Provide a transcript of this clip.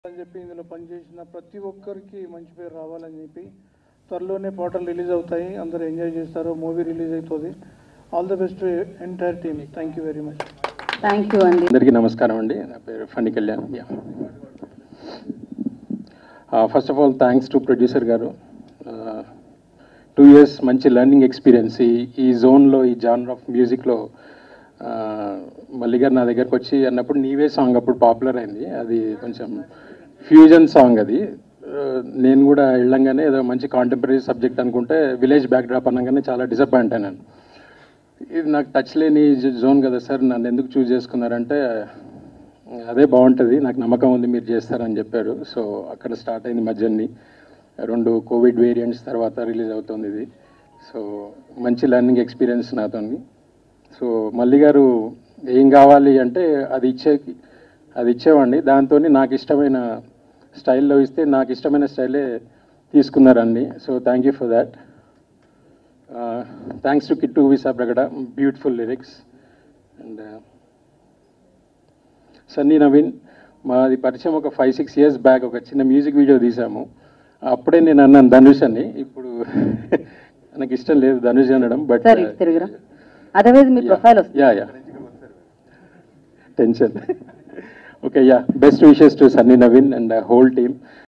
అని చెప్పి ఇందులో పనిచేసిన ప్రతి ఒక్కరికి మంచి పేరు రావాలని చెప్పి త్వరలోనే పాటలు రిలీజ్ అవుతాయి అందరూ ఎంజాయ్ చేస్తారు మూవీ రిలీజ్ అవుతుంది all the best entire team thank you very much thank you అండి అందరికీ నమస్కారం అండి నా పేరు Phani Kalyan first of all thanks to producer గారు టూ ఇయర్స్ మంచి లెర్నింగ్ ఎక్స్పీరియన్స్ ఈ ఈ జోన్లో ఈ జానర్ ఆఫ్ మ్యూజిక్లో మల్లి గారు నా దగ్గరకు వచ్చి అన్నప్పుడు నీవే సాంగ్ అప్పుడు పాపులర్ అయింది అది కొంచెం ఫ్యూజన్ సాంగ్ అది ఆ, నేను కూడా వెళ్ళంగానే ఏదో మంచి కాంటెంపరీ సబ్జెక్ట్ అనుకుంటే విలేజ్ బ్యాక్డ్రాప్ అనగానే చాలా డిసప్పాయింట్ అయినాను ఇది నాకు టచ్ లేని జ- జోన్ కదా సార్ నన్ను ఎందుకు చూజ్ చేసుకున్నారంటే అదే బాగుంటుంది నాకు నమ్మకం ఉంది మీరు చేస్తారని చెప్పారు సో అక్కడ స్టార్ట్ అయింది మా జర్నీ రెండు కోవిడ్ వేరియంట్స్ తర్వాత రిలీజ్ అవుతుంది ఇది సో మంచి లెర్నింగ్ ఎక్స్పీరియన్స్ నాతోని సో మల్లి గారు ఏం కావాలి అంటే అది ఇచ్చే అది ఇచ్చేవాడిని దాంతో నాకు ఇష్టమైన స్టైల్లో ఇస్తే నాకు ఇష్టమైన స్టైలే తీసుకున్నారండి so thank you for that thanks to Kittu Vissapragada beautiful lyrics and Sunny Naveen మాది పరిచయం ఒక ఫైవ్ సిక్స్ ఇయర్స్ బ్యాక్ ఒక చిన్న మ్యూజిక్ వీడియో తీసాము అప్పుడే నేను అన్నాను ధనుష్ అని ఇప్పుడు నాకు ఇష్టం లేదు ధనుష్ అనడం బట్ సరే తిరుగురా అదర్వైజ్ మీ ప్రొఫైల్ వస్తుంది yeah yeah tension okay yeah best wishes to Sunny Naveen and whole team